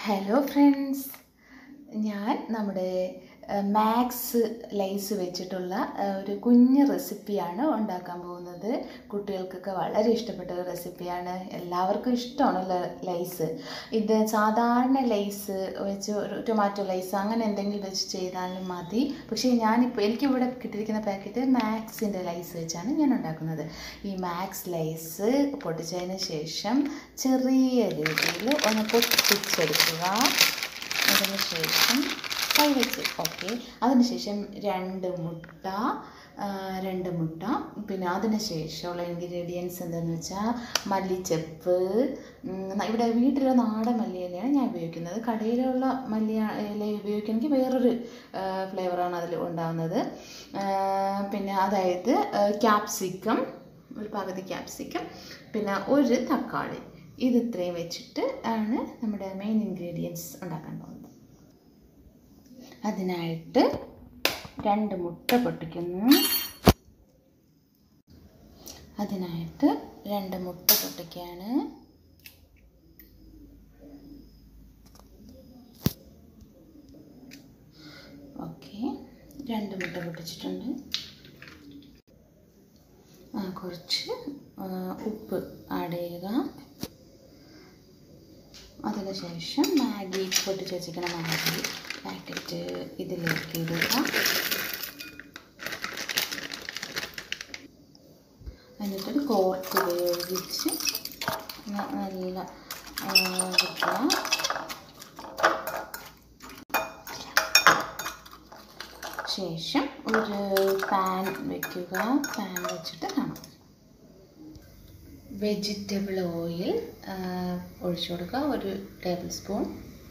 hello friends ഞാൻ നമ്മുടെ max lies വെച്ചിട്ടുള്ള ആ, ഒരു കുഞ്ഞ് റെസിപ്പിയാണ് ഉണ്ടാക്കാൻ പോകുന്നത് കുട്ടികൾക്കൊക്കെ വളരെ ഇഷ്ടപ്പെട്ട ഒരു റെസിപ്പിയാണ് എല്ലാവർക്കും ഇഷ്ടമാണ് ല- ലൈസ് ഇത് സാധാരണ ലൈസ് വെച്ച് ഒരു ടൊമാറ്റോ ലൈസ് അങ്ങനെ എന്തെങ്കിലും വെച്ച് ചെയ്താലും മതി പക്ഷേ ഞാനിപ്പോൾ എനിക്കിവിടെ കിട്ടിയിരിക്കുന്ന പാക്കറ്റ് മാക്സിൻ്റെ ലൈസ് വെച്ചാണ് ഞാൻ ഉണ്ടാക്കുന്നത് ഈ മാക്സ് ലൈസ് പൊട്ടിച്ചതിന് ശേഷം ചെറിയ രീതിയിൽ ഒന്ന് പൊട്ടിച്ചെടുക്കുക അതിന് ശേഷം കൈ വെച്ച് ഓക്കെ അതിനുശേഷം രണ്ട് മുട്ട ആ, രണ്ട് മുട്ട പിന്നെ അതിന് ശേഷമുള്ള ഇൻഗ്രീഡിയൻസ് എന്താണെന്ന് വെച്ചാൽ മല്ലിച്ചപ്പ് ഉം, ഇവിടെ വീട്ടിലുള്ള നാടൻ മല്ലിയിലയാണ് ഞാൻ ഉപയോഗിക്കുന്നത് കടയിലുള്ള മല്ലി ഇല ഉപയോഗിക്കണമെങ്കിൽ വേറൊരു ഫ്ലേവറാണ് അതിൽ ഉണ്ടാകുന്നത് ആ, പിന്നെ അതായത് ക്യാപ്സിക്കം ഒരു പകുതി ക്യാപ്സിക്കം പിന്നെ ഒരു തക്കാളി ഇത് ഇത്രയും വെച്ചിട്ട് ആണ് നമ്മുടെ മെയിൻ ഇൻഗ്രീഡിയൻസ് ഉണ്ടാക്കാൻ പോകുന്നത് അതിനായിട്ട് രണ്ട് മുട്ട പൊട്ടിക്കുന്നു അതിനായിട്ട് രണ്ട് മുട്ട പൊട്ടിക്കുകയാണ് ഓക്കെ രണ്ട് മുട്ട പൊട്ടിച്ചിട്ടുണ്ട് ആ, കുറച്ച് ആ, ഉപ്പ് ആഡ് ചെയ്യുക അതിനുശേഷം മാഗി പൊട്ടിച്ച് വെച്ചിരിക്കുന്ന മാഗി പാക്കറ്റ് ഇതിലേക്ക് ഇടുക എന്നിട്ടൊരു കോർക്ക് ഉപയോഗിച്ച് ന- നല്ല ആ, വെക്കുക ശേഷം ഒരു പാൻ വെക്കുക പാൻ വെച്ചിട്ട് കാണാം വെജിറ്റബിൾ ഓയിൽ ഒഴിച്ചു കൊടുക്കുക ഒരു ടേബിൾ സ്പൂൺ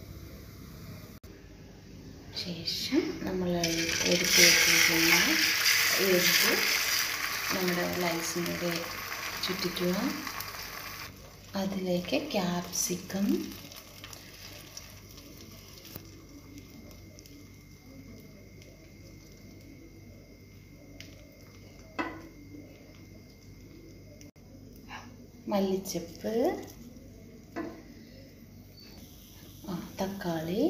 ശേഷം നമ്മൾ എടുത്ത് വെച്ചിരിക്കുന്ന എഗ്ഗ് നമ്മുടെ ലൈസിലൂടെ ചുറ്റിക്കുക അതിലേക്ക് ക്യാപ്സിക്കം മല്ലിച്ചപ്പ് ആ തക്കാളി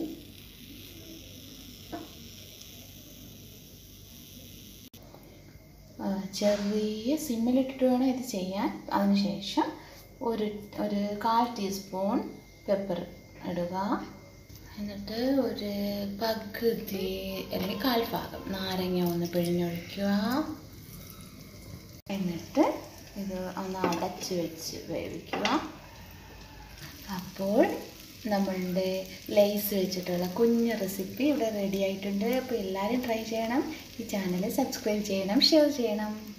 ആ, ചെറിയ സിമ്മിലിട്ടിട്ട് വേണം ഇത് ചെയ്യാൻ അതിനുശേഷം ഒരു ഒരു കാൽ ടീസ്പൂൺ പെപ്പർ ഇടുക എന്നിട്ട് ഒരു പകുതി അല്ലെങ്കിൽ കാൽ ഭാഗം നാരങ്ങ ഒന്ന് പിഴിഞ്ഞൊഴിക്കുക എന്നിട്ട് ഇത് ഒന്ന് അടച്ച് വെച്ച് വേവിക്കുക അപ്പോൾ നമ്മളുടെ ലേസ് വെച്ചിട്ടുള്ള കുഞ്ഞ് റെസിപ്പി ഇവിടെ റെഡി ആയിട്ടുണ്ട് അപ്പോൾ എല്ലാവരും ട്രൈ ചെയ്യണം ഈ ചാനൽ സബ്സ്ക്രൈബ് ചെയ്യണം ഷെയർ ചെയ്യണം